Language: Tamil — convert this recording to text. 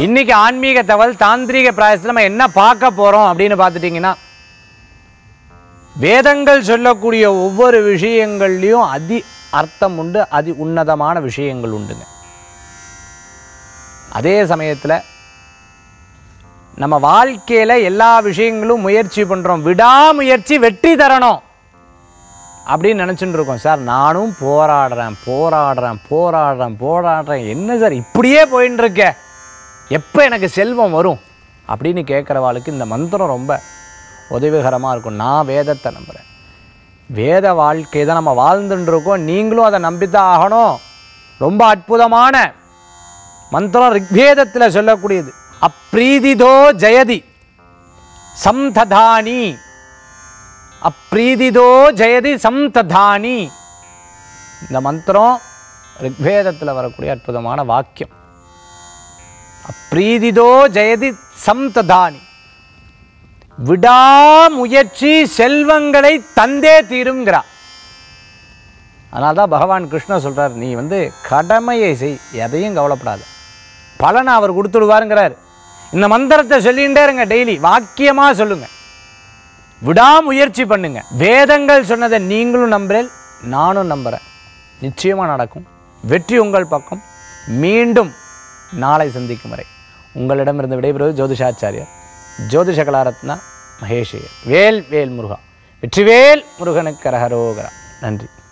இன்னைக்கு ஆன்மீக தகவல் தாந்திரீக பிராயசத்தில் நம்ம என்ன பார்க்க போறோம் அப்படின்னு பார்த்துட்டீங்கன்னா வேதங்கள் சொல்லக்கூடிய ஒவ்வொரு விஷயங்கள்லையும் அதி அர்த்தம் உண்டு அதி உன்னதமான விஷயங்கள் உண்டுங்க அதே சமயத்தில் நம்ம வாழ்க்கையில் எல்லா விஷயங்களும் முயற்சி பண்ணுறோம் விடாமுயற்சி வெற்றி தரணும் அப்படின்னு நினச்சிட்டு இருக்கோம் சார் நானும் போராடுறேன் போராடுறேன் போராடுறேன் போராடுறேன் என்ன சார் இப்படியே போயின்னு இருக்க எப்போ எனக்கு செல்வம் வரும் அப்படின்னு கேட்குறவாளுக்கு இந்த மந்திரம் ரொம்ப உதவிகரமாக இருக்கும் நான் வேதத்தை நம்புகிறேன் வேத வாழ்க்கை தான் நம்ம வாழ்ந்துட்டு இருக்கோம் நீங்களும் அதை நம்பித்தான் ஆகணும் ரொம்ப அற்புதமான மந்திரம் ரிக்வேதத்தில் சொல்லக்கூடியது அப்ரீதிதோ ஜெயதி சம்ததானி அப்ரீதிதோ ஜெயதி சம்ததானி இந்த மந்திரம் ரிக்வேதத்தில் வரக்கூடிய அற்புதமான வாக்கியம் அப்ரீதிதோ ஜெயதி சம்ததானி விடாமுயற்சி செல்வங்களை தந்தே தீருங்கிறா அதனால தான் பகவான் கிருஷ்ணர் சொல்றார் நீ வந்து கடமையை செய் எதையும் கவலைப்படாத பலனை அவர் கொடுத்துடுவாருங்கிறார் இந்த மந்திரத்தை சொல்லிகிட்டே இருங்க டெய்லி வாக்கியமாக சொல்லுங்க விடாமுயற்சி பண்ணுங்க வேதங்கள் சொன்னதை நீங்களும் நம்புறேன் நானும் நம்புகிறேன் நிச்சயமாக நடக்கும் வெற்றி உங்கள் பக்கம் மீண்டும் நாளை சந்திக்கும் வரை உங்களிடமிருந்து விடைபெறுவது ஜோதிஷாச்சாரியர் ஜோதிஷ கலாரத்னா மகேஷ் ஐயர். வேல் வேல் முருகா வெற்றிவேல் முருகனுக்கு கரகரோகரா நன்றி